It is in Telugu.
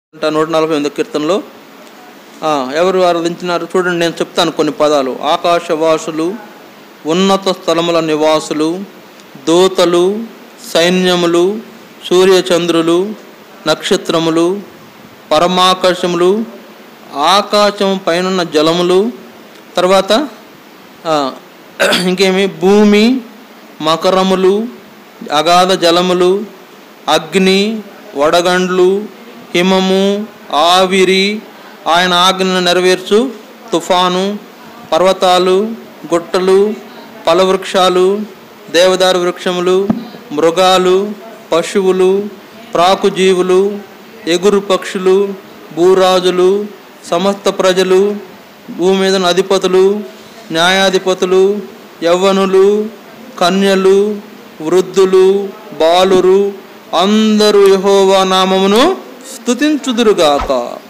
అంట నూట నలభై ఎనిమిది కీర్తనలో ఆ, ఎవరు ఆరాధించినారు చూడండి నేను చెప్తాను కొన్ని పదాలు ఆకాశవాసులు ఉన్నత స్థలముల నివాసులు దూతలు సైన్యములు సూర్యచంద్రులు నక్షత్రములు పరమాకాశములు ఆకాశం పైనున్న జలములు తర్వాత ఆ, ఇంకేమి భూమి మకరములు అగాధ జలములు అగ్ని వడగండ్లు హిమము ఆవిరి ఆయన ఆజ్ఞను నెరవేర్చు తుఫాను పర్వతాలు గుట్టలు ఫలవృక్షాలు దేవదారు వృక్షములు మృగాలు పశువులు ప్రాకుజీవులు ఎగురు పక్షులు భూరాజులు సమస్త ప్రజలు భూమి మీద ఉన్న అధిపతులు న్యాయాధిపతులు యవ్వనులు కన్యలు వృద్ధులు బాలురు అందరూ యెహోవా నామమును స్తుతించుదురుగాక